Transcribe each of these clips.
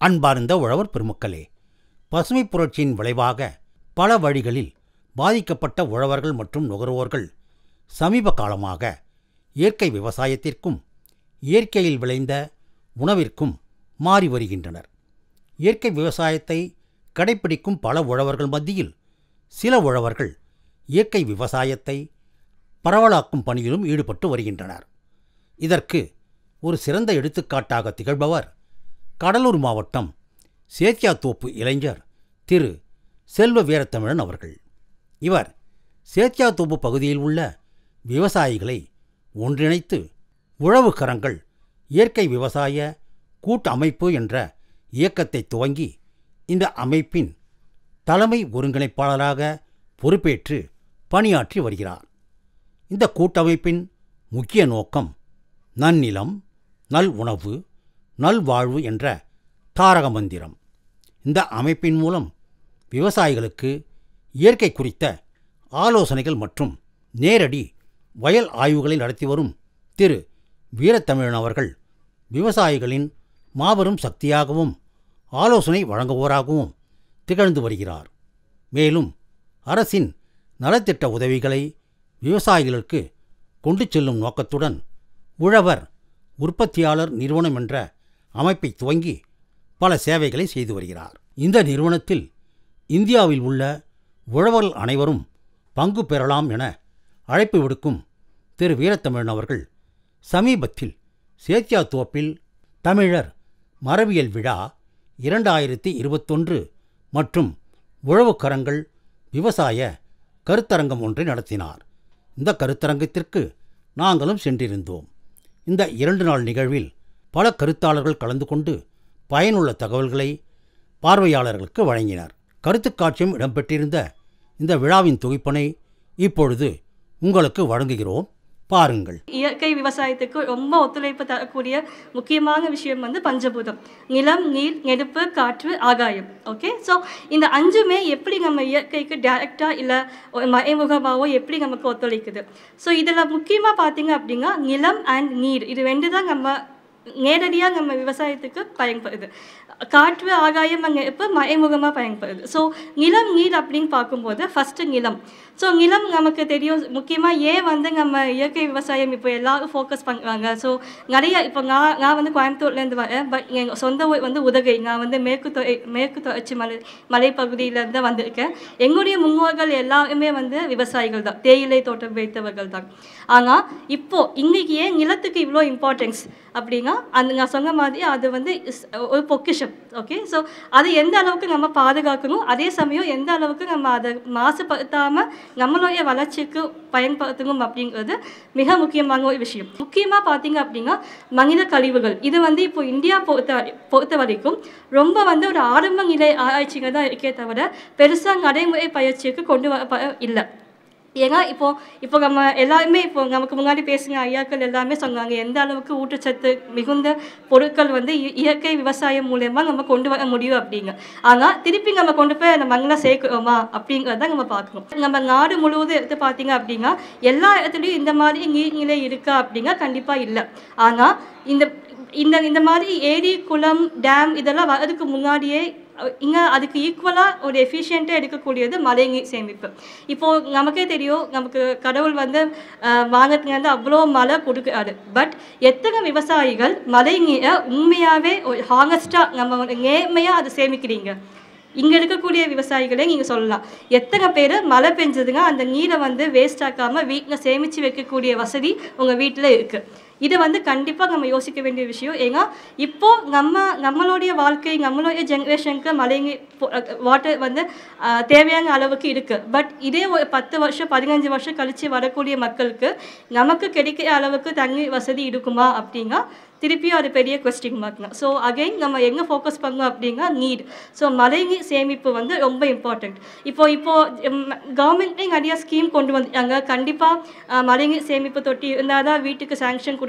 அன்பார்ந்த உழவர் பெருமக்களே பசுமை புரட்சியின் விளைவாக பல வழிகளில் பாதிக்கப்பட்ட உழவர்கள் மற்றும் நுகர்வோர்கள் சமீப காலமாக இயற்கை விவசாயத்திற்கும் இயற்கையில் விளைந்த உணவிற்கும் மாறி வருகின்றனர் இயற்கை விவசாயத்தை கடைப்பிடிக்கும் பல உழவர்கள் மத்தியில் சில உழவர்கள் இயற்கை விவசாயத்தை பரவலாக்கும் பணியிலும் ஈடுபட்டு வருகின்றனர் இதற்கு ஒரு சிறந்த எடுத்துக்காட்டாக திகழ்பவர் கடலூர் மாவட்டம் சேத்தியாத்தோப்பு இளைஞர் திரு செல்வ வீரத்தமிழன் அவர்கள் இவர் சேத்தியாத்தோப்பு பகுதியில் உள்ள விவசாயிகளை ஒன்றிணைத்து உழவு கரங்கள் இயற்கை விவசாய கூட்டு அமைப்பு என்ற இயக்கத்தை துவங்கி இந்த அமைப்பின் தலைமை ஒருங்கிணைப்பாளராக பொறுப்பேற்று பணியாற்றி வருகிறார் இந்த கூட்டமைப்பின் முக்கிய நோக்கம் நன்னிலம் நல் உணவு நல்வாழ்வு என்ற தாரக மந்திரம் இந்த அமைப்பின் மூலம் விவசாயிகளுக்கு இயற்கை குறித்த ஆலோசனைகள் மற்றும் நேரடி வயல் ஆய்வுகளை நடத்தி வரும் திரு வீரத்தமிழன் அவர்கள் விவசாயிகளின் மாபெரும் சக்தியாகவும் ஆலோசனை வழங்குவோராகவும் திகழ்ந்து வருகிறார் மேலும் அரசின் நலத்திட்ட உதவிகளை விவசாயிகளுக்கு கொண்டு செல்லும் நோக்கத்துடன் உழவர் உற்பத்தியாளர் நிறுவனம் என்ற அமைப்பை துவங்கி பல சேவைகளை செய்து வருகிறார் இந்த நிறுவனத்தில் இந்தியாவில் உள்ள உழவர்கள் அனைவரும் பங்கு பெறலாம் என அழைப்பு விடுக்கும் திரு வீரத்தமிழன் அவர்கள் சமீபத்தில் சேத்தியாத்தோப்பில் தமிழர் மரபியல் விழா இரண்டாயிரத்தி இருபத்தொன்று மற்றும் உழவுக்கரங்கள் விவசாய கருத்தரங்கம் ஒன்றை நடத்தினார் இந்த கருத்தரங்கத்திற்கு நாங்களும் சென்றிருந்தோம் இந்த இரண்டு நாள் நிகழ்வில் பல கருத்தாளர்கள் கலந்து கொண்டு பயனுள்ள தகவல்களை பார்வையாளர்களுக்கு வழங்கினர் கருத்துக் காட்சியும் இடம்பெற்றிருந்த இந்த விழாவின் தொகுப்பினை இப்பொழுது உங்களுக்கு வழங்குகிறோம் பாருங்கள் இயற்கை விவசாயத்துக்கு ரொம்ப ஒத்துழைப்பு தரக்கூடிய முக்கியமான விஷயம் வந்து பஞ்சபூதம் நிலம் நீர் நெருப்பு காற்று ஆகாயம் ஓகே ஸோ இந்த அஞ்சுமே எப்படி நம்ம இயற்கைக்கு டைரெக்டாக இல்லை மறைமுகமாகவோ எப்படி நமக்கு ஒத்துழைக்குது ஸோ இதில் முக்கியமாக பார்த்தீங்க அப்படின்னா நிலம் அண்ட் நீர் இது ரெண்டு தான் நம்ம நேரடியாக நம்ம விவசாயத்துக்கு பயன்படுது காற்று ஆகாயம் அங்கே இப்போ மறைமுகமாக பயன்படுது ஸோ நிலம் நீர் அப்படின்னு பார்க்கும்போது ஃபஸ்ட்டு நிலம் ஸோ நிலம் நமக்கு தெரியும் முக்கியமாக ஏன் வந்து நம்ம இயற்கை விவசாயம் இப்போ எல்லாரும் ஃபோக்கஸ் பண்ணுறாங்க ஸோ நிறைய இப்போ நான் நான் வந்து கோயம்புத்தூர்லேருந்து வரேன் பட் எங்கள் சொந்த ஊர் வந்து உதகை நான் வந்து மேற்கு தொ- மேற்கு தொடர்ச்சி மலை மலைப்பகுதியிலேருந்து வந்திருக்கேன் எங்களுடைய முன்னோர்கள் எல்லாருமே வந்து விவசாயிகள் தான் தேயிலை தோட்டம் வைத்தவர்கள் தான் ஆனால் இப்போ இன்னைக்கு ஏன் நிலத்துக்கு இவ்வளோ இம்பார்ட்டன்ஸ் அப்படின்னா அந்த நான் சொன்ன மாதிரி அது வந்து இஸ்- ஒரு பொக்கிஷம் ஓகே ஸோ அது எந்த அளவுக்கு நம்ம பாதுகாக்கணும் அதே சமயம் எந்த அளவுக்கு நம்ம அதை மாசுபடுத்தாமல் நம்மளுடைய வளர்ச்சிக்கு பயன்படுத்தணும் அப்படிங்கிறது மிக முக்கியமான ஒரு விஷயம் முக்கியமாக பார்த்தீங்க அப்படின்னா மனித கழிவுகள் இது வந்து இப்போ இந்தியா பொறுத்த வரை- பொறுத்த வரைக்கும் ரொம்ப வந்து ஒரு ஆரம்ப நிலை ஆராய்ச்சிங்க தான் இருக்கே தவிர பெருசாக நடைமுறை பயிற்சிக்கு கொண்டு வர இல்லை ஏன்னா இப்போ இப்போ நம்ம எல்லாருமே இப்போ நமக்கு முன்னாடி பேசுங்க ஐயாக்கள் எல்லாமே சொன்னாங்க எந்த அளவுக்கு ஊட்டச்சத்து மிகுந்த பொருட்கள் வந்து இ- இயற்கை விவசாயம் மூலயமா நம்ம கொண்டு வர முடியும் அப்படிங்க ஆனால் திருப்பி நம்ம கொண்டு போய் அந்த மண்ணில் சேர்க்கிறோமா அப்படிங்கிறத நம்ம பார்க்கணும் நம்ம நாடு முழுவதும் எடுத்து பார்த்தீங்க அப்படின்னா எல்லா இடத்துலையும் இந்த மாதிரி நீர்நிலை இருக்கா அப்படிங்க கண்டிப்பாக இல்லை ஆனால் இந்த இந்த இந்த மாதிரி ஏரி குளம் டேம் இதெல்லாம் வரதுக்கு முன்னாடியே இங்கே அதுக்கு ஈக்குவலாக ஒரு எஃபிஷியண்ட்டாக எடுக்கக்கூடியது மழைநீர் சேமிப்பு இப்போது நமக்கே தெரியும் நமக்கு கடவுள் வந்து அஹ், வானத்துலேருந்து அவ்வளோ மழை கொடுக்குறாரு பட் எத்தனை விவசாயிகள் மழைநீரை உண்மையாகவே ஒரு ஹானஸ்ட்டாக நம்ம ஒரு நேர்மையாக அதை சேமிக்கிறீங்க இங்கே இருக்கக்கூடிய விவசாயிகளே நீங்கள் சொல்லலாம் எத்தனை பேர் மழை பெஞ்சதுங்க அந்த நீரை வந்து வேஸ்ட் ஆக்காமல் வீட்டில் சேமித்து வைக்கக்கூடிய வசதி உங்கள் வீட்டில் இருக்குது இது வந்து கண்டிப்பாக நம்ம யோசிக்க வேண்டிய விஷயம் ஏன்னா இப்போ நம்ம நம்மளுடைய வாழ்க்கை நம்மளுடைய ஜென்ரேஷனுக்கு மழை வாட்டர் வந்து ஆஹ், தேவையான அளவுக்கு இருக்குது பட் இதே ஒரு பத்து வருஷம் பதினஞ்சு வருஷம் கழித்து வரக்கூடிய மக்களுக்கு நமக்கு கிடைக்கிற அளவுக்கு தண்ணி வசதி இருக்குமா அப்படின்னா திருப்பியும் அது பெரிய கொஸ்டின் மார்க் தான் ஸோ அகைன் நம்ம எங்கே ஃபோக்கஸ் பண்ணோம் அப்படின்னா நீட் ஸோ மழைநீர் சேமிப்பு வந்து ரொம்ப இம்பார்ட்டண்ட் இப்போ இப்போ கவர்மெண்ட்லேயும் நிறைய ஸ்கீம் கொண்டு வந்துட்டாங்க கண்டிப்பாக மழைநீர் சேமிப்பு தொட்டி இருந்தால் தான் வீட்டுக்கு சாங்ஷன் கொடுக்க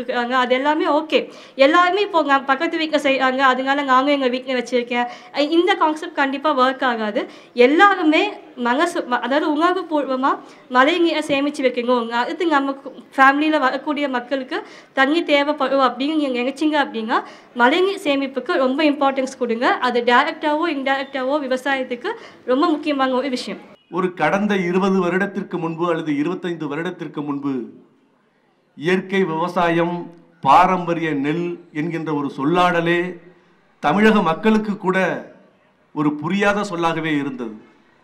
கொடுக்குறாங்க அது எல்லாமே ஓகே எல்லாருமே இப்போ நான் பக்கத்து வீட்டில் செய்கிறாங்க அதனால நானும் எங்கள் வீட்டில் வச்சுருக்கேன் இந்த கான்செப்ட் கண்டிப்பாக ஒர்க் ஆகாது எல்லாருமே மனசு ம- அதாவது உணர்வுபூர்வமாக மழை நீரை சேமித்து வைக்கணும் அடுத்து நமக்கு ஃபேமிலியில் வரக்கூடிய மக்களுக்கு தண்ணி தேவைப்படும் அப்படின்னு நீங்கள் நினைச்சீங்க அப்படின்னா மழைநீர் சேமிப்புக்கு ரொம்ப இம்பார்ட்டன்ஸ் கொடுங்க அது டைரெக்டாவோ இன்டைரக்டாவோ விவசாயத்துக்கு ரொம்ப முக்கியமான ஒரு விஷயம் ஒரு கடந்த இருபது வருடத்திற்கு முன்பு அல்லது இருபத்தைந்து வருடத்திற்கு முன்பு இயற்கை விவசாயம் பாரம்பரிய நெல் என்கின்ற ஒரு சொல்லாடலே தமிழக மக்களுக்கு கூட ஒரு புரியாத சொல்லாகவே இருந்தது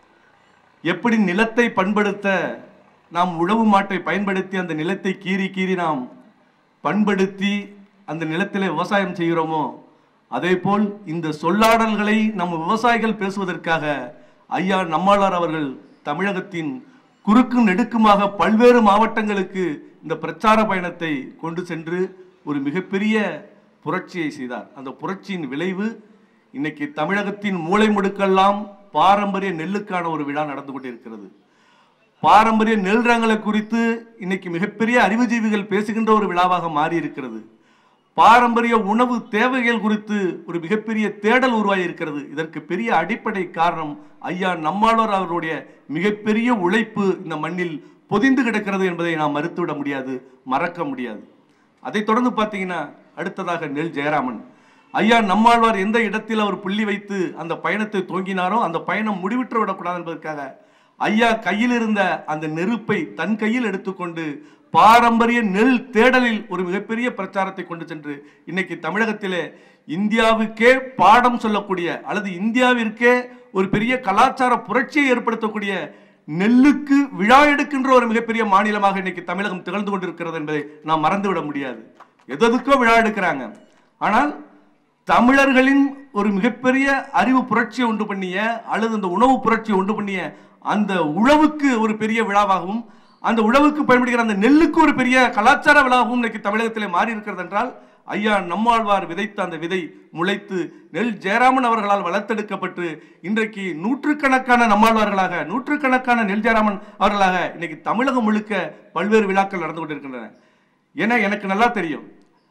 எப்படி நிலத்தை பண்படுத்த நாம் உழவு மாட்டை பயன்படுத்தி அந்த நிலத்தை கீறி கீறி நாம் பண்படுத்தி அந்த நிலத்திலே விவசாயம் செய்கிறோமோ அதேபோல் இந்த சொல்லாடல்களை நம்ம விவசாயிகள் பேசுவதற்காக ஐயா நம்மாளார் அவர்கள் தமிழகத்தின் குறுக்கும் நெடுக்குமாக பல்வேறு மாவட்டங்களுக்கு இந்த பிரச்சார பயணத்தை கொண்டு சென்று ஒரு மிகப்பெரிய புரட்சியை செய்தார் அந்த புரட்சியின் விளைவு இன்னைக்கு தமிழகத்தின் மூலை முடுக்கெல்லாம் பாரம்பரிய நெல்லுக்கான ஒரு விழா நடந்து கொண்டிருக்கிறது பாரம்பரிய நெல் ரகங்களை குறித்து இன்னைக்கு மிகப்பெரிய அறிவுஜீவிகள் பேசுகின்ற ஒரு விழாவாக மாறி இருக்கிறது பாரம்பரிய உணவு தேவைகள் குறித்து ஒரு மிகப்பெரிய தேடல் உருவாகி இருக்கிறது இதற்கு பெரிய அடிப்படை காரணம் ஐயா நம்மாளர் அவருடைய மிகப்பெரிய உழைப்பு இந்த மண்ணில் பொதிந்து கிடக்கிறது என்பதை நாம் மறுத்துவிட முடியாது மறக்க முடியாது அதைத் தொடர்ந்து பார்த்தீங்கன்னா அடுத்ததாக நெல் ஜெயராமன் ஐயா நம்மாழ்வார் எந்த இடத்தில் அவர் புள்ளி வைத்து அந்த பயணத்தை துவங்கினாரோ அந்த பயணம் முடிவுற்று விடக்கூடாது என்பதற்காக ஐயா கையில் இருந்த அந்த நெருப்பை தன் கையில் எடுத்துக்கொண்டு பாரம்பரிய நெல் தேடலில் ஒரு மிகப்பெரிய பிரச்சாரத்தை கொண்டு சென்று இன்னைக்கு தமிழகத்திலே இந்தியாவுக்கே பாடம் சொல்லக்கூடிய அல்லது இந்தியாவிற்கே ஒரு பெரிய கலாச்சார புரட்சியை ஏற்படுத்தக்கூடிய நெல்லுக்கு விழா எடுக்கின்ற ஒரு மிகப்பெரிய மாநிலமாக இன்னைக்கு தமிழகம் திகழ்ந்து கொண்டிருக்கிறது என்பதை நாம் மறந்துவிட முடியாது எதற்கோ விழா எடுக்கிறாங்க ஆனால் தமிழர்களின் ஒரு மிகப்பெரிய அறிவு புரட்சியை உண்டு பண்ணிய அல்லது அந்த உணவு புரட்சியை உண்டு பண்ணிய அந்த உழவுக்கு ஒரு பெரிய விழாவாகவும் அந்த உழவுக்கு பயன்படுகிற அந்த நெல்லுக்கு ஒரு பெரிய கலாச்சார விழாவும் இன்னைக்கு தமிழகத்திலே மாறி இருக்கிறது என்றால் ஐயா நம்மாழ்வார் விதைத்த அந்த விதை முளைத்து நெல் ஜெயராமன் அவர்களால் வளர்த்தெடுக்கப்பட்டு இன்றைக்கு நூற்றுக்கணக்கான நம்மாழ்வார்களாக நூற்றுக்கணக்கான நெல் ஜெயராமன் அவர்களாக இன்னைக்கு தமிழகம் முழுக்க பல்வேறு விழாக்கள் நடந்து கொண்டிருக்கின்றன ஏன்னா எனக்கு நல்லா தெரியும்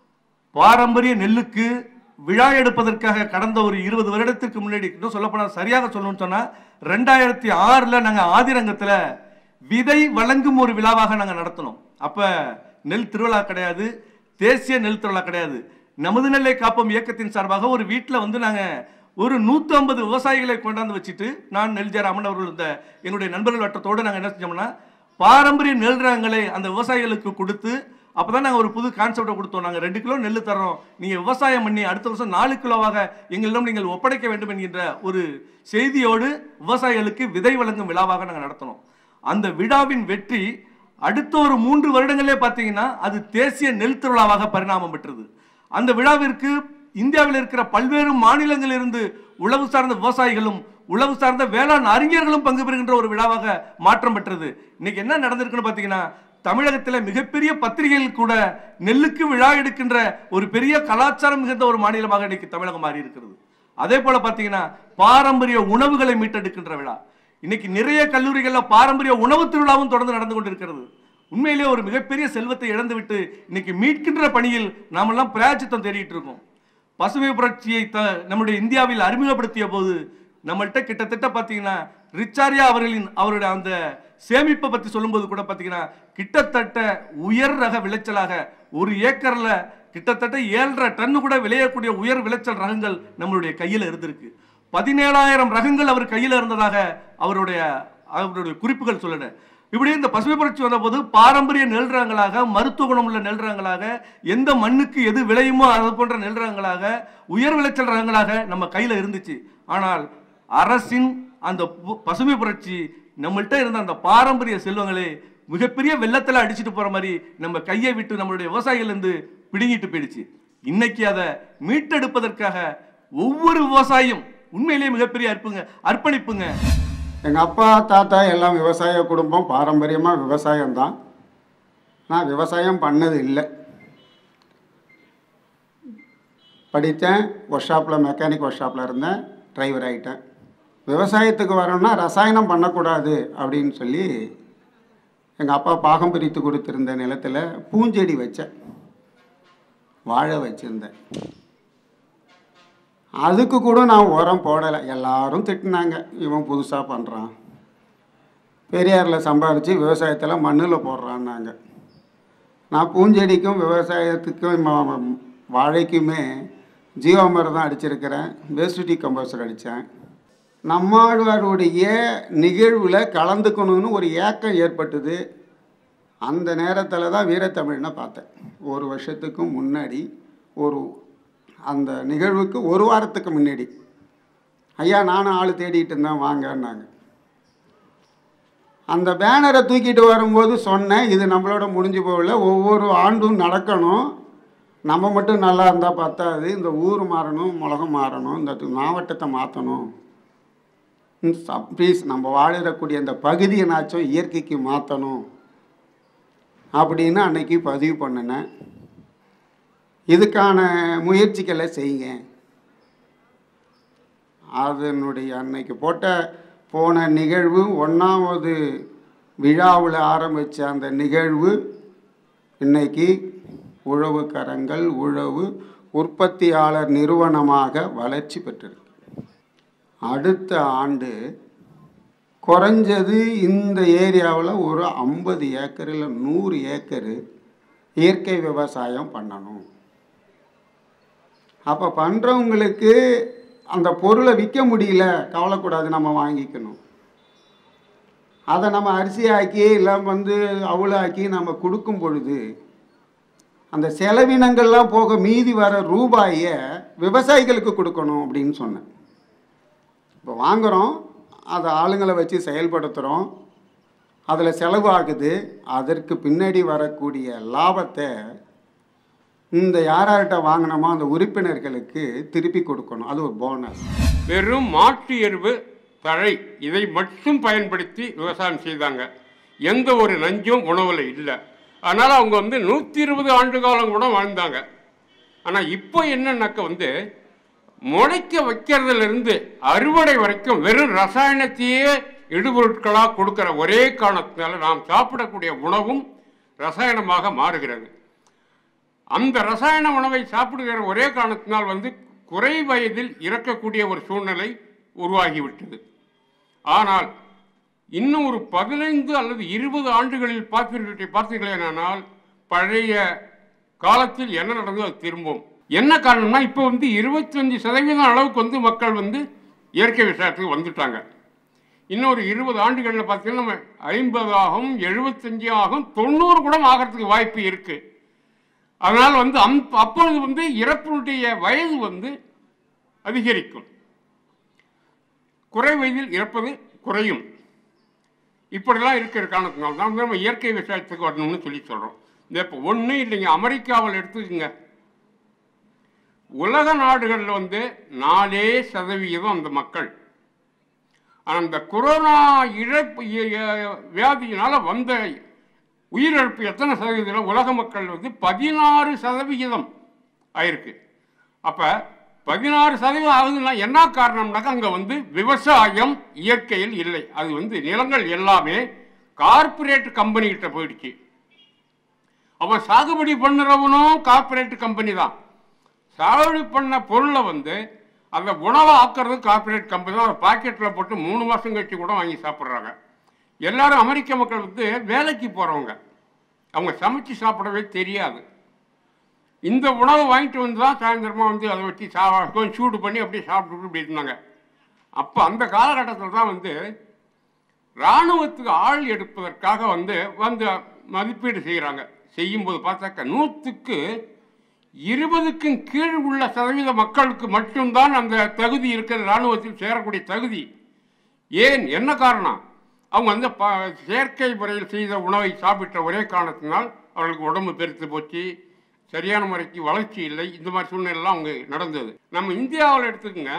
பாரம்பரிய நெல்லுக்கு விழா எடுப்பதற்காக கடந்த ஒரு இருபது வருடத்திற்கு முன்னாடி இன்னும் சொல்லப்போனால் சரியாக சொல்லணும்னு சொன்னா ரெண்டாயிரத்தி ஆறுல நாங்க ஆதிரங்கத்துல விதை வழங்கும் ஒரு விழாவாக நாங்க நடத்தினோம் அப்ப நெல் திருவிழா கிடையாது தேசிய நெல் திருவிழா கிடையாது நமது நெல்லை காப்போம் இயக்கத்தின் சார்பாக ஒரு வீட்டில் வந்து நாங்க ஒரு நூற்றி ஐம்பது விவசாயிகளை கொண்டாந்து வச்சுட்டு நான் நெல் ஜெயராமன் அவர்கள் இந்த எங்களுடைய நண்பர்கள் வட்டத்தோடு நாங்கள் என்ன செஞ்சோம்னா பாரம்பரிய நெல் ரகங்களை அந்த விவசாயிகளுக்கு கொடுத்து அப்பதான் நாங்கள் ஒரு புது கான்செப்டை கொடுத்தோம் நாங்கள் ரெண்டு கிலோ நெல் தர்றோம் நீங்கள் விவசாயம் பண்ணி அடுத்த வருஷம் நாலு கிலோவாக எங்களிடம் நீங்கள் ஒப்படைக்க வேண்டும் என்கின்ற ஒரு செய்தியோடு விவசாயிகளுக்கு விதை வழங்கும் விழாவாக நாங்கள் நடத்தினோம் அந்த விழாவின் வெற்றி அடுத்த ஒரு மூன்று வருடங்களே பார்த்தீங்கன்னா அது தேசிய நெல் திருவிழாவாக பரிணாமம் பெற்றது அந்த விழாவிற்கு இந்தியாவில் இருக்கிற பல்வேறு மாநிலங்களிலிருந்து உழவு சார்ந்த விவசாயிகளும் உழவு சார்ந்த வேளாண் அறிஞர்களும் பங்கு பெறுகின்ற ஒரு விழாவாக மாற்றம் பெற்றது இன்னைக்கு என்ன நடந்திருக்குன்னு பார்த்தீங்கன்னா தமிழகத்தில் மிகப்பெரிய பத்திரிகைகள் கூட நெல்லுக்கு விழா எடுக்கின்ற ஒரு பெரிய கலாச்சாரம் மிகுந்த ஒரு மாநிலமாக இன்னைக்கு தமிழகம் மாறி இருக்கிறது அதே போல பார்த்தீங்கன்னா பாரம்பரிய உணவுகளை மீட்டெடுக்கின்ற விழா இன்னைக்கு நிறைய கல்லூரிகள்ல பாரம்பரிய உணவு திருவிழாவும் தொடர்ந்து நடந்து கொண்டிருக்கிறது உண்மையிலேயே ஒரு மிகப்பெரிய செல்வத்தை இழந்துவிட்டு இன்னைக்கு மீட்கின்ற பணியில் நாமெல்லாம் பிராயச்சித்தம் தேடிட்டு இருக்கோம் பசுமை புரட்சியை த நம்முடைய இந்தியாவில் அறிமுகப்படுத்திய போது நம்மள்கிட்ட கிட்டத்தட்ட பார்த்தீங்கன்னா ரிச்சாரியா அவர்களின் அவருடைய அந்த சேமிப்பை பற்றி சொல்லும்போது கூட பார்த்தீங்கன்னா கிட்டத்தட்ட உயர் ரக விளைச்சலாக ஒரு ஏக்கர்ல கிட்டத்தட்ட ஏழரை டன்னு கூட விளையக்கூடிய உயர் விளைச்சல் ரகங்கள் நம்மளுடைய கையில் இருந்திருக்கு பதினேழாயிரம் ரகங்கள் அவர் கையில் இருந்ததாக அவருடைய அவருடைய குறிப்புகள் சொல்லுன இப்படி இந்த பசுமை புரட்சி வந்தபோது பாரம்பரிய நெல் ரகங்களாக மருத்துவ குணமுள்ள நெல் ரகங்களாக எந்த மண்ணுக்கு எது விளையுமோ அது போன்ற நெல் ரகங்களாக உயர் விளைச்சல் ரகங்களாக நம்ம கையில் இருந்துச்சு ஆனால் அரசின் அந்த பு- பசுமை புரட்சி நம்மள்கிட்ட இருந்த அந்த பாரம்பரிய செல்வங்களை மிகப்பெரிய வெள்ளத்தில் அடிச்சிட்டு போற மாதிரி நம்ம கையை விட்டு நம்மளுடைய விவசாயிகள் இருந்து பிடுங்கிட்டு போயிடுச்சு இன்னைக்கு அதை மீட்டெடுப்பதற்காக ஒவ்வொரு விவசாயியும் உண்மையிலேயே மிகப்பெரிய அர்ப்புங்க அர்ப்பணிப்புங்க எங்கள் அப்பா தாத்தா எல்லாம் விவசாய குடும்பம் பாரம்பரியமாக விவசாயம்தான் நான் விவசாயம் பண்ணது இல்லை படித்தேன் ஒர்க் ஷாப்பில் மெக்கானிக் ஒர்க் ஷாப்பில் இருந்தேன் டிரைவர் ஆகிட்டேன் விவசாயத்துக்கு வரணும்னா ரசாயனம் பண்ணக்கூடாது அப்படின்னு சொல்லி எங்கள் அப்பா பாகம் பிரித்து கொடுத்துருந்த நிலத்தில் பூஞ்செடி வச்சேன் வாழை வச்சுருந்தேன் அதுக்கு கூட நான் உரம் போடலை எல்லாரும் திட்டினாங்க இவன் புதுசாக பண்ணுறான் பெரியாரில் சம்பாரித்து விவசாயத்தில் மண்ணில் போடுறான்னாங்க நான் பூஞ்செடிக்கும் விவசாயத்துக்கும் ம- ம- வாழைக்குமே ஜீவாமரம் தான் அடிச்சிருக்கிறேன் வேஸ்டி கம்போஸ்டர் அடித்தேன் நம்மாழ்வாருடைய நிகழ்வில் கலந்துக்கணும்னு ஒரு ஏக்கம் ஏற்பட்டது அந்த நேரத்தில் தான் வீரத்தமிழ்னை பார்த்தேன் ஒரு வருஷத்துக்கு முன்னாடி ஒரு அந்த நிகழ்வுக்கு ஒரு வாரத்துக்கு முன்னாடி ஐயா நானும் ஆள் தேடிட்டு இருந்தேன் வாங்கன்னாங்க அந்த பேனரை தூக்கிட்டு வரும்போது சொன்னேன் இது நம்மளோட முடிஞ்சு போகல ஒவ்வொரு ஆண்டும் நடக்கணும் நம்ம மட்டும் நல்லா இருந்தால் பத்தாது இந்த ஊர் மாறணும் உலகம் மாறணும் இந்த து- மாவட்டத்தை மாற்றணும் ப்ளீஸ் நம்ம வாழக்கூடிய அந்த பகுதியினாச்சும் இயற்கைக்கு மாற்றணும் அப்படின்னு அன்னைக்கு பதிவு பண்ணினேன் இதுக்கான முயற்சிகளை செய்யுங்க அதனுடைய அன்னைக்கு போட்ட போன நிகழ்வு ஒன்றாவது விழாவில் ஆரம்பித்த அந்த நிகழ்வு இன்னைக்கு உழவுக்கரங்கள் உழவு உற்பத்தியாளர் நிறுவனமாக வளர்ச்சி பெற்றிருக்கு அடுத்த ஆண்டு குறைஞ்சது இந்த ஏரியாவில் ஒரு ஐம்பது ஏக்கர் இல்லை நூறு ஏக்கரு இயற்கை விவசாயம் பண்ணணும் அப்போ பண்ணுறவங்களுக்கு அந்த பொருளை விற்க முடியல கவலைக்கூடாது நம்ம வாங்கிக்கணும் அதை நம்ம அரிசியாக்கி இல்லை வந்து அவுளாக்கி நம்ம கொடுக்கும் பொழுது அந்த செலவினங்கள்லாம் போக மீதி வர ரூபாயை விவசாயிகளுக்கு கொடுக்கணும் அப்படின்னு சொன்னேன் இப்போ வாங்குகிறோம் அதை ஆளுங்களை வச்சு செயல்படுத்துகிறோம் அதில் செலவாகுது அதற்கு பின்னாடி வரக்கூடிய லாபத்தை இந்த யார் யார்கிட்ட வாங்கினோமோ அந்த உறுப்பினர்களுக்கு திருப்பி கொடுக்கணும் அது ஒரு போனஸ் வெறும் மாட்டு எருவு தழை இதை மட்டும் பயன்படுத்தி விவசாயம் செய்தாங்க எந்த ஒரு நஞ்சும் உணவில் இல்லை அதனால் அவங்க வந்து நூற்றி இருபது ஆண்டு காலம் கூட வாழ்ந்தாங்க ஆனால் இப்போ என்னன்னாக்க வந்து முளைக்க வைக்கிறதுலேருந்து அறுவடை வரைக்கும் வெறும் ரசாயனத்தையே இடுபொருட்களாக கொடுக்கிற ஒரே காரணத்தினால நாம் சாப்பிடக்கூடிய உணவும் ரசாயனமாக மாறுகிறது அந்த ரசாயன உணவை சாப்பிடுகிற ஒரே காரணத்தினால் வந்து குறை வயதில் இறக்கக்கூடிய ஒரு சூழ்நிலை உருவாகிவிட்டது ஆனால் இன்னும் ஒரு பதினைந்து அல்லது இருபது ஆண்டுகளில் பார்த்தீர்கள் பார்த்தீர்களேனால் பழைய காலத்தில் என்ன நடந்ததோ அது திரும்பும் என்ன காரணம்னா இப்போ வந்து இருபத்தஞ்சு சதவீதம் அளவுக்கு வந்து மக்கள் வந்து இயற்கை விவசாயத்துக்கு வந்துட்டாங்க இன்னும் ஒரு இருபது ஆண்டுகளில் பார்த்தீங்கன்னா நம்ம ஐம்பது ஆகும் எழுபத்தஞ்சு ஆகும் தொண்ணூறு கூட ஆகிறதுக்கு வாய்ப்பு இருக்குது அதனால் வந்து அம் அப்பொழுது வந்து இறப்பினுடைய வயது வந்து அதிகரிக்கும் குறை வயதில் இறப்பது குறையும் இப்படிலாம் இருக்கிற காரணத்தினால தான் வந்து நம்ம இயற்கை விவசாயத்துக்கு வரணும்னு சொல்லி சொல்கிறோம் இந்த இப்போ ஒன்றும் இல்லைங்க அமெரிக்காவில் எடுத்துக்கோங்க உலக நாடுகளில் வந்து நாலே சதவிகிதம் அந்த மக்கள் ஆனால் அந்த கொரோனா இழப்பு இ- இ- வியாதியினால் வந்த உயிரிழப்பு எத்தனை சதவீதம் உலக மக்கள் வந்து பதினாறு சதவிகிதம் ஆயிருக்கு அப்போ பதினாறு சதவீதம் ஆகுதுன்னா என்ன காரணம்னாக்கா அங்கே வந்து விவசாயம் இயற்கையில் இல்லை அது வந்து நிலங்கள் எல்லாமே கார்ப்பரேட் கம்பெனிகிட்ட போயிடுச்சு அவன் சாகுபடி பண்ணுறவனும் கார்ப்பரேட் கம்பெனி தான் சாகுபடி பண்ண பொருளை வந்து அந்த உணவை ஆக்கிறது கார்ப்பரேட் கம்பெனி தான் அதை பாக்கெட்டில் போட்டு மூணு மாதம் கழிச்சு கூட வாங்கி சாப்பிட்றாங்க எல்லாரும் அமெரிக்க மக்கள் வந்து வேலைக்கு போகிறவங்க அவங்க சமைச்சு சாப்பிடவே தெரியாது இந்த உணவை வாங்கிட்டு வந்து தான் சாயந்தரமாக வந்து அதை வச்சு சா கொஞ்சம் சூடு பண்ணி அப்படியே சாப்பிட்டுட்டு இப்படி இருந்தாங்க அப்போ அந்த காலகட்டத்தில் தான் வந்து இராணுவத்துக்கு ஆள் எடுப்பதற்காக வந்து வந்து மதிப்பீடு செய்கிறாங்க செய்யும்போது பார்த்தாக்க நூற்றுக்கு இருபதுக்கும் கீழ் உள்ள சதவீத மக்களுக்கு மட்டும்தான் அந்த தகுதி இருக்கிற இராணுவத்தில் சேரக்கூடிய தகுதி ஏன் என்ன காரணம் அவங்க வந்து ப செயற்கை முறையில் செய்த உணவை சாப்பிட்ட ஒரே காரணத்தினால் அவர்களுக்கு உடம்பு பெருத்து போச்சு சரியான முறைக்கு வளர்ச்சி இல்லை இந்த மாதிரி சூழ்நிலைலாம் அவங்க நடந்தது நம்ம இந்தியாவில் எடுத்துக்கோங்க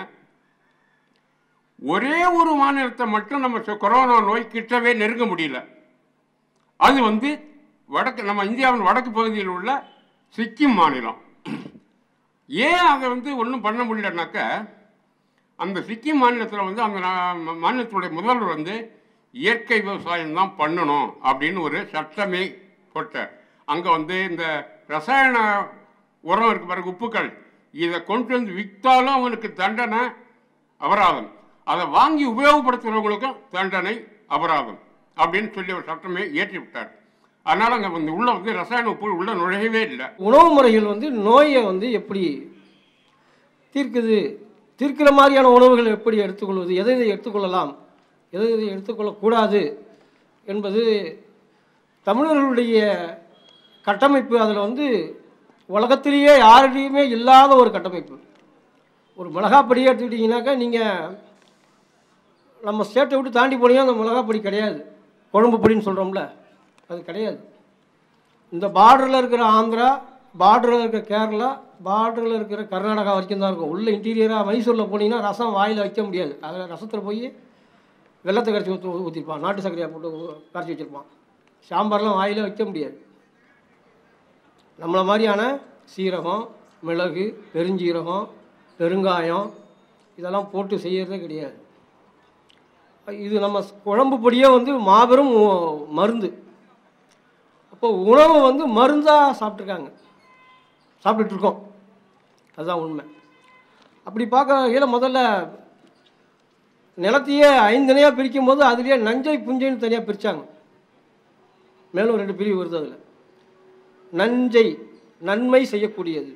ஒரே ஒரு மாநிலத்தை மட்டும் நம்ம சொ- கொரோனா நோய் கிட்டவே நெருங்க முடியல அது வந்து வடக்கு நம்ம இந்தியாவின் வடக்கு பகுதியில் உள்ள சிக்கிம் மாநிலம் ஏன் அதை வந்து ஒன்றும் பண்ண முடியலனாக்க அந்த சிக்கிம் மாநிலத்தில் வந்து அந்த நா- மாநிலத்துடைய முதல்வர் வந்து இயற்கை விவசாயம் தான் பண்ணணும் அப்படின்னு ஒரு சட்டமே போட்டார் அங்கே வந்து இந்த ரசாயன உரம் இருக்கு பாருங்க உப்புக்கள் இதை கொண்டு வந்து விற்றாலும் அவனுக்கு தண்டனை அபராதம் அதை வாங்கி உபயோகப்படுத்துகிறவங்களுக்கும் தண்டனை அபராதம் அப்படின்னு சொல்லி ஒரு சட்டமே ஏற்றி விட்டார் அதனால அங்கே வந்து உள்ள வந்து ரசாயன உப்பு உள்ள நுழையவே இல்லை உணவு முறைகள் வந்து நோயை வந்து எப்படி தீர்க்குது தீர்க்கிற மாதிரியான உணவுகள் எப்படி எடுத்துக்கொள்வது எதை எதை எடுத்துக்கொள்ளலாம் எதை எதை எடுத்துக்கொள்ளக்கூடாது என்பது தமிழர்களுடைய கட்டமைப்பு அதில் வந்து உலகத்திலேயே யாருடையுமே இல்லாத ஒரு கட்டமைப்பு ஒரு மிளகாப்பொடியே எடுத்துக்கிட்டிங்கனாக்கா நீங்கள் நம்ம ஸ்டேட்டை விட்டு தாண்டி போனீங்கன்னா அந்த மிளகாப்பொடி கிடையாது குழம்பு பொடின்னு சொல்கிறோம்ல அது கிடையாது இந்த பார்டரில் இருக்கிற ஆந்திரா பார்டரில் இருக்கிற கேரளா பார்டரில் இருக்கிற கர்நாடகா வரைக்கும் தான் இருக்கும் உள்ள இன்டீரியராக மைசூரில் போனீங்கன்னா ரசம் வாயில் வைக்க முடியாது அதில் ரசத்தில் போய் வெள்ளத்தை கரைச்சி ஊற்றி ஊற்றிருப்பான் நாட்டு சர்க்கரையாக போட்டு ஊ- கரைச்சி வச்சுருப்பான் சாம்பார்லாம் வாயில் வைக்க முடியாது நம்மளை மாதிரியான சீரகம் மிளகு பெருஞ்சீரகம் பெருங்காயம் இதெல்லாம் போட்டு செய்யறதே கிடையாது இது நம்ம குழம்பு பொடியே வந்து மாபெரும் உ- மருந்து அப்போ உணவு வந்து மருந்தாக சாப்பிட்ருக்காங்க சாப்பிட்டுட்டு இருக்கோம் அதுதான் உண்மை அப்படி பார்க்கையில் முதல்ல நிலத்தையே ஐந்தனையாக பிரிக்கும் போது அதுலேயே நஞ்சை புஞ்சைன்னு தனியாக பிரித்தாங்க மேலும் ரெண்டு பிரிவு வருது அதில் நஞ்சை நன்மை செய்யக்கூடியது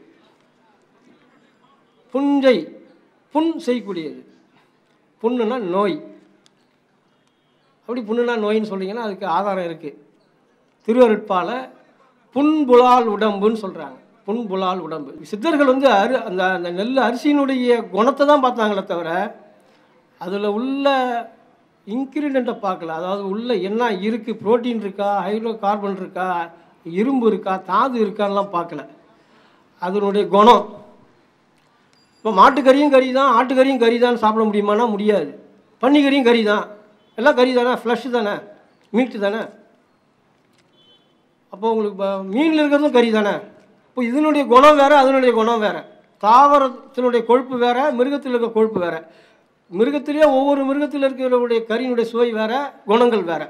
புஞ்சை புண் செய்யக்கூடியது புண்ணுனா நோய் அப்படி புண்ணுனா நோயின்னு சொல்றீங்கன்னா அதுக்கு ஆதாரம் இருக்குது திருவருட்பால புண்புலால் உடம்புன்னு சொல்கிறாங்க புண்புலால் உடம்பு சித்தர்கள் வந்து அரு அந்த அந்த நெல் அரிசியினுடைய குணத்தை தான் பார்த்தாங்களே தவிர அதில் உள்ள இன்க்ரீடியண்ட்டை பார்க்கல அதாவது உள்ள என்ன இருக்குது புரோட்டீன் இருக்கா ஹைட்ரோ கார்பன் இருக்கா இரும்பு இருக்கா தாது இருக்கான்லாம் பார்க்கல அதனுடைய குணம் இப்போ மாட்டுக்கறியும் கறி தான் ஆட்டுக்கறியும் கறி தான் சாப்பிட முடியுமானா முடியாது பன்னிக்கறியும் கறி தான் எல்லாம் கறி தானே ஃப்ளஷ் தானே மீட்டு தானே அப்போ உங்களுக்கு இப்போ மீனில் இருக்கிறதும் கறி தானே இப்போ இதனுடைய குணம் வேறு அதனுடைய குணம் வேறு தாவரத்தினுடைய கொழுப்பு வேறு மிருகத்தில் இருக்க கொழுப்பு வேறு மிருகத்திலேயே ஒவ்வொரு மிருகத்தில் இருக்கிறவருடைய கறியினுடைய சுவை வேறு குணங்கள் வேறு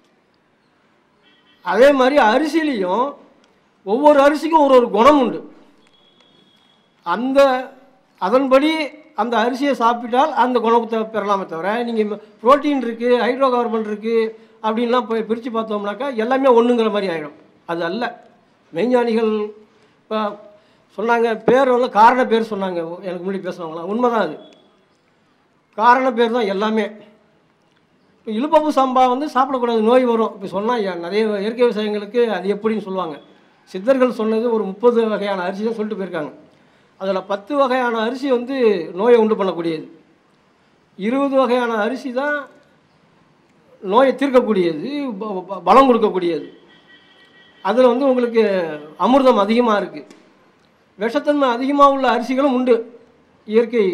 அதே மாதிரி அரிசிலையும் ஒவ்வொரு அரிசிக்கும் ஒரு ஒரு குணம் உண்டு அந்த அதன்படி அந்த அரிசியை சாப்பிட்டால் அந்த குணத்தை பெறலாமே தவிர நீங்கள் புரோட்டீன் இருக்குது ஹைட்ரோ கார்பன் இருக்குது அப்படின்லாம் போய் பிரித்து பார்த்தோம்னாக்கா எல்லாமே ஒன்றுங்கிற மாதிரி ஆகிடும் அது அல்ல மெய்ஞானிகள் இப்போ சொன்னாங்க பேர் வந்து காரண பேர் சொன்னாங்க எனக்கு முன்னாடி பேசுனவங்களாம் உண்மைதான் அது காரண பேர் தான் எல்லாமே இப்போ இழுப்பப்பு சம்பா வந்து சாப்பிடக்கூடாது நோய் வரும் இப்போ சொன்னால் நிறைய இயற்கை விவசாயங்களுக்கு அது எப்படின்னு சொல்லுவாங்க சித்தர்கள் சொன்னது ஒரு முப்பது வகையான அரிசி தான் சொல்லிட்டு போயிருக்காங்க அதில் பத்து வகையான அரிசி வந்து நோயை உண்டு பண்ணக்கூடியது இருபது வகையான அரிசி தான் நோயை தீர்க்கக்கூடியது ப- ப- பலம் கொடுக்கக்கூடியது அதில் வந்து உங்களுக்கு அமிர்தம் அதிகமாக இருக்குது விஷத்தன்மை அதிகமாக உள்ள அரிசிகளும் உண்டு இயற்கை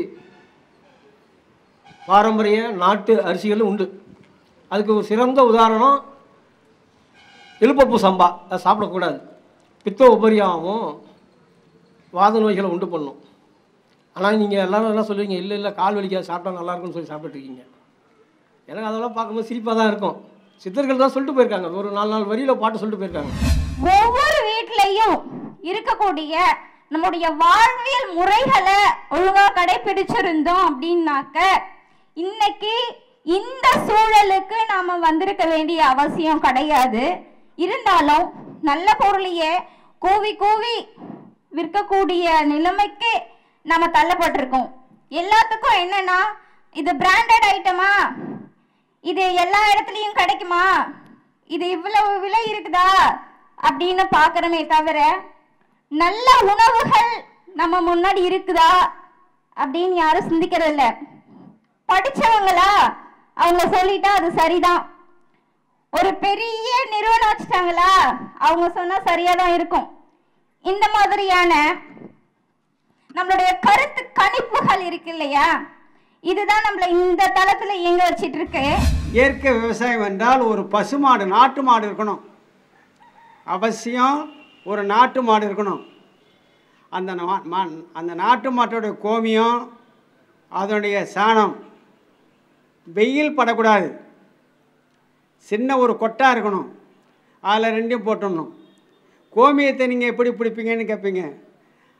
பாரம்பரிய நாட்டு அரிசிகளும் உண்டு அதுக்கு ஒரு சிறந்த உதாரணம் இழுப்பப்பு சம்பா அதை சாப்பிடக்கூடாது பித்த உபரியாகவும் வாத நோய்களை உண்டு பண்ணும் ஆனால் நீங்கள் எல்லாரும் என்ன சொல்லுவீங்க இல்லை இல்லை கால் வலிக்காது சாப்பிட்டா நல்லா இருக்கும்னு சொல்லி சாப்பிட்டுட்டு இருக்கீங்க எனக்கு அதெல்லாம் பார்க்கும்போது சிரிப்பாக தான் இருக்கும் சித்தர்கள் தான் சொல்லிட்டு போயிருக்காங்க ஒரு நாலு நாலு வரியில் பாட்டு சொல்லிட்டு போயிருக்காங்க ஒவ்வொரு வீட்லயும் இருக்கக்கூடிய நம்முடைய வாழ்வியல் முறைகளை ஒழுங்கா கடைபிடிச்சிருந்தோம் அப்படின்னாக்க இன்னைக்கு இந்த சூழலுக்கு நாம வந்திருக்க வேண்டிய அவசியம் கிடையாது இருந்தாலும் நல்ல பொருளையே கூவி கூவி விற்கக்கூடிய நிலைமைக்கு நம்ம தள்ளப்பட்டிருக்கோம் எல்லாத்துக்கும் என்னன்னா இது பிராண்டட் ஐட்டமா இது எல்லா இடத்துலையும் கிடைக்குமா இது இவ்வளவு விலை இருக்குதா அப்படின்னு பார்க்குறமே தவிர நல்ல உணவுகள் நம்ம முன்னாடி இருக்குதா அப்படின்னு யாரும் சிந்திக்கிறது இல்ல படிச்சவங்களா அவங்க சொல்லிட்டா அது சரிதான் ஒரு பெரிய நிறுவனம் வச்சுட்டாங்களா அவங்க சொன்னா சரியா தான் இருக்கும் இந்த மாதிரியான நம்மளுடைய கருத்து கணிப்புகள் இருக்கு இல்லையா இதுதான் நம்மள இந்த தளத்துல இயங்க வச்சிட்டு இருக்கு இயற்கை விவசாயம் என்றால் ஒரு பசுமாடு நாட்டு மாடு இருக்கணும் அவசியம் ஒரு நாட்டு மாடு இருக்கணும் அந்த நா- மா- அந்த நாட்டு மாட்டோடைய கோமியம் அதனுடைய சாணம் வெயில் படக்கூடாது சின்ன ஒரு கொட்டா இருக்கணும் அதில் ரெண்டையும் போட்டுடணும் கோமியத்தை நீங்கள் எப்படி பிடிப்பீங்கன்னு கேட்பீங்க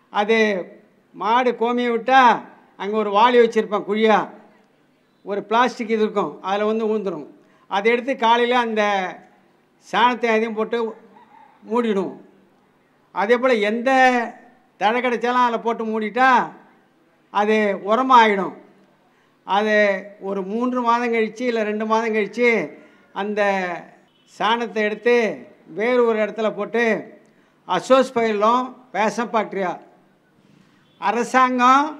அது மாடு கோமியை விட்டால் அங்கே ஒரு வாளி வச்சுருப்பேன் குழியா ஒரு பிளாஸ்டிக் இது இருக்கும் அதில் வந்து ஊந்துடும் அதை எடுத்து காலையில் அந்த சாணத்தை அதையும் போட்டு மூடிடும் அதே போல் எந்த தழை கிடைச்சாலும் அதில் போட்டு மூடிட்டா அது உரமாக ஆகிடும் அது ஒரு மூன்று மாதம் கழித்து இல்லை ரெண்டு மாதம் கழித்து அந்த சாணத்தை எடுத்து வேறு ஒரு இடத்துல போட்டு அசோஸ் பயிலும் பேசம் பாக்டீரியா அரசாங்கம்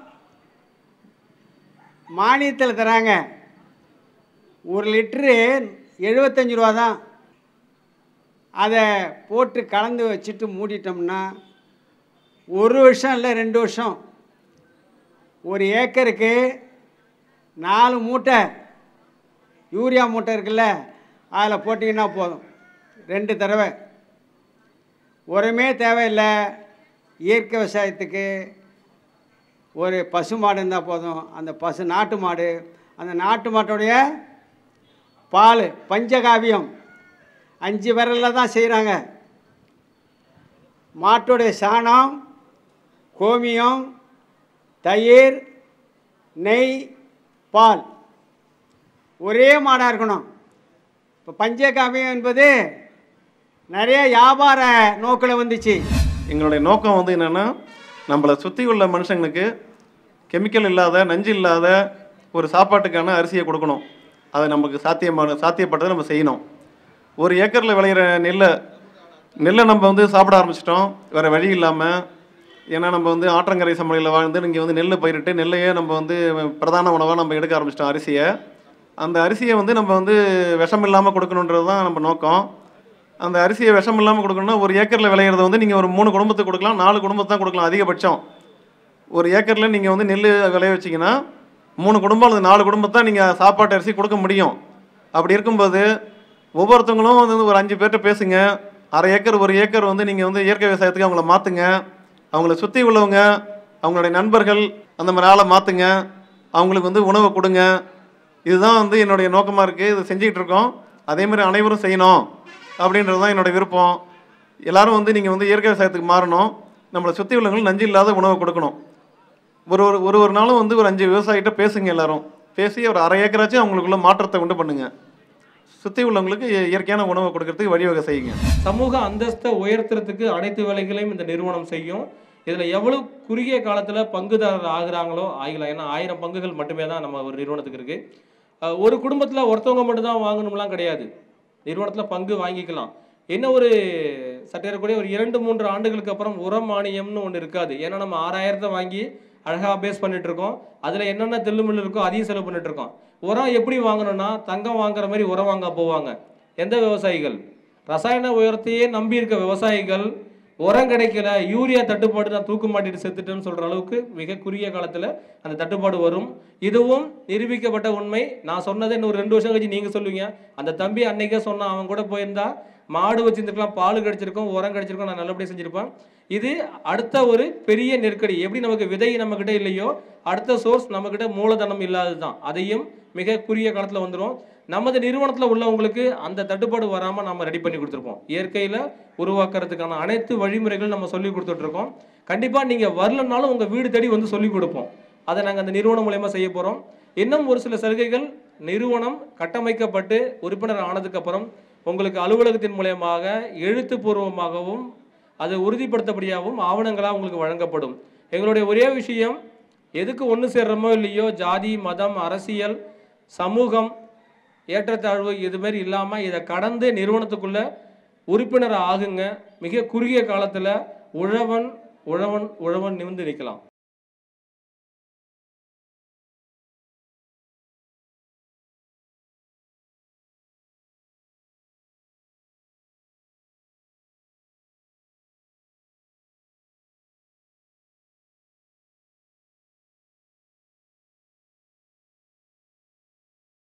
மானியத்தில் தராங்க ஒரு லிட்ரு எழுபத்தஞ்சி ரூபா தான் அதை போட்டு கலந்து வச்சுட்டு மூடிட்டோம்னா ஒரு வருஷம் இல்லை ரெண்டு வருஷம் ஒரு ஏக்கருக்கு நாலு மூட்டை யூரியா மூட்டை இருக்குல்ல அதில் போட்டிங்கன்னா போதும் ரெண்டு தடவை உரமே தேவையில்லை இயற்கை விவசாயத்துக்கு ஒரு பசு மாடு இருந்தால் போதும் அந்த பசு நாட்டு மாடு அந்த நாட்டு மாட்டோடைய பால் பஞ்சகாவியம் அஞ்சு விரலில் தான் செய்கிறாங்க மாட்டோடைய சாணம் கோமியம் தயிர் நெய் பால் ஒரே மாடாக இருக்கணும் இப்போ பஞ்சகாவியம் என்பது நிறைய வியாபார நோக்கில் வந்துச்சு எங்களுடைய நோக்கம் வந்து என்னென்னா நம்மளை சுற்றி உள்ள மனுஷங்களுக்கு கெமிக்கல் இல்லாத நஞ்சு இல்லாத ஒரு சாப்பாட்டுக்கான அரிசியை கொடுக்கணும் அதை நமக்கு சாத்தியமான சாத்தியப்பட்டதை நம்ம செய்யணும் ஒரு ஏக்கரில் விளையிற நெல்லை நெல்லை நம்ம வந்து சாப்பிட ஆரம்பிச்சிட்டோம் வேறு வழி இல்லாமல் ஏன்னா நம்ம வந்து ஆற்றங்கரை சமநிலையில் வாழ்ந்து இங்கே வந்து நெல் பயிரிட்டு நெல்லையே நம்ம வந்து பிரதான உணவாக நம்ம எடுக்க ஆரம்பிச்சிட்டோம் அரிசியை அந்த அரிசியை வந்து நம்ம வந்து விஷம் இல்லாமல் கொடுக்கணுன்றது தான் நம்ம நோக்கம் அந்த அரிசியை விஷம் இல்லாமல் கொடுக்கணும்னா ஒரு ஏக்கரில் விளையிறத வந்து நீங்கள் ஒரு மூணு குடும்பத்துக்கு கொடுக்கலாம் நாலு குடும்பத்துக்கு தான் கொடுக்கலாம் அதிகபட்சம் ஒரு ஏக்கரில் நீங்கள் வந்து நெல் விளைய வச்சிங்கன்னா மூணு குடும்பம் அல்லது நாலு குடும்பத்தான் நீங்கள் சாப்பாட்டு அரிசி கொடுக்க முடியும் அப்படி இருக்கும்போது ஒவ்வொருத்தவங்களும் வந்து ஒரு அஞ்சு பேர்கிட்ட பேசுங்க அரை ஏக்கர் ஒரு ஏக்கர் வந்து நீங்கள் வந்து இயற்கை விவசாயத்துக்கு அவங்கள மாற்றுங்க அவங்கள சுற்றி உள்ளவங்க அவங்களுடைய நண்பர்கள் அந்த மாதிரி ஆளை மாற்றுங்க அவங்களுக்கு வந்து உணவை கொடுங்க இதுதான் வந்து என்னுடைய நோக்கமாக இருக்குது இது செஞ்சுக்கிட்டு இருக்கோம் அதே மாதிரி அனைவரும் செய்யணும் அப்படின்றது தான் என்னோட விருப்பம் எல்லாரும் வந்து நீங்கள் வந்து இயற்கை விவசாயத்துக்கு மாறணும் நம்மளை சுற்றி உள்ளவங்களுக்கு நஞ்சு இல்லாத உணவை கொடுக்கணும் ஒரு ஒரு ஒரு ஒரு நாளும் வந்து ஒரு அஞ்சு விவசாயிகிட்ட பேசுங்க எல்லாரும் பேசி ஒரு அரை ஏக்கராச்சும் அவங்களுக்குள்ள மாற்றத்தை உண்டு பண்ணுங்க சுற்றி உள்ளவங்களுக்கு இய- இயற்கையான உணவை கொடுக்கறதுக்கு வழிவகை செய்யுங்க சமூக அந்தஸ்தை உயர்த்துறதுக்கு அனைத்து வேலைகளையும் இந்த நிறுவனம் செய்யும் இதில் எவ்வளவு குறுகிய காலத்தில் பங்குதாரர் ஆகுறாங்களோ ஆகலாம் ஏன்னா ஆயிரம் பங்குகள் மட்டுமே தான் நம்ம ஒரு நிறுவனத்துக்கு இருக்குது ஒரு குடும்பத்தில் ஒருத்தவங்க மட்டும் தான் வாங்கணும்லாம் கிடையாது நிறுவனத்தில் பங்கு வாங்கிக்கலாம் என்ன ஒரு சற்றேறக்கூடிய ஒரு இரண்டு மூன்று ஆண்டுகளுக்கு அப்புறம் உரம் மானியம்னு ஒன்று இருக்காது ஏன்னா நம்ம ஆறாயிரத்தை வாங்கி அழகாக பேஸ் பண்ணிட்டு இருக்கோம் அதில் என்னென்ன தில்லுமுள்ளு இருக்கோ அதையும் செலவு பண்ணிட்டு இருக்கோம் உரம் எப்படி வாங்கணும்னா தங்கம் வாங்குற மாதிரி உரம் வாங்க போவாங்க எந்த விவசாயிகள் ரசாயன உரத்தையே நம்பி இருக்க விவசாயிகள் உரம் கிடைக்கல யூரியா தட்டுப்பாடு நான் தூக்கு மாட்டிட்டு செத்துட்டேன்னு சொல்ற அளவுக்கு மிக குறுகிய காலத்துல அந்த தட்டுப்பாடு வரும் இதுவும் நிரூபிக்கப்பட்ட உண்மை நான் சொன்னதை இன்னும் ஒரு ரெண்டு வருஷம் கழிச்சு நீங்க சொல்லுவீங்க அந்த தம்பி அன்னைக்கே சொன்னான் அவன் கூட போயிருந்தா மாடு வச்சிருந்துருக்கலாம் பால் கிடைச்சிருக்கும் உரம் கிடைச்சிருக்கும் நான் நல்லபடியாக செஞ்சிருப்பேன் இது அடுத்த ஒரு பெரிய நெருக்கடி எப்படி நமக்கு விதை நம்மக்கிட்ட இல்லையோ அடுத்த சோர்ஸ் நம்மக்கிட்ட மூலதனம் இல்லாதது தான் அதையும் மிக குறுகிய காலத்தில் வந்துடும் நமது நிறுவனத்தில் உள்ளவங்களுக்கு அந்த தட்டுப்பாடு வராமல் நம்ம ரெடி பண்ணி கொடுத்துருப்போம் இயற்கையில் உருவாக்குறதுக்கான அனைத்து வழிமுறைகளும் நம்ம சொல்லி கொடுத்துட்ருக்கோம் கண்டிப்பாக நீங்கள் வரலனாலும் உங்கள் வீடு தேடி வந்து சொல்லி கொடுப்போம் அதை நாங்கள் அந்த நிறுவனம் மூலயமா செய்ய போகிறோம் இன்னும் ஒரு சில சலுகைகள் நிறுவனம் கட்டமைக்கப்பட்டு உறுப்பினர் ஆனதுக்கப்புறம் உங்களுக்கு அலுவலகத்தின் மூலயமாக எழுத்துப்பூர்வமாகவும் அது உறுதிப்படுத்தபடியாகவும் ஆவணங்களாக உங்களுக்கு வழங்கப்படும் எங்களுடைய ஒரே விஷயம் எதுக்கு ஒன்று சேர்றோமோ இல்லையோ ஜாதி மதம் அரசியல் சமூகம் ஏற்றத்தாழ்வு இதுமாரி இல்லாமல் இதை கடந்து நிறுவனத்துக்குள்ள உறுப்பினர் ஆகுங்க மிக குறுகிய காலத்தில் உழவன் உழவன் உழவன் நிமிர்ந்து நிற்கலாம்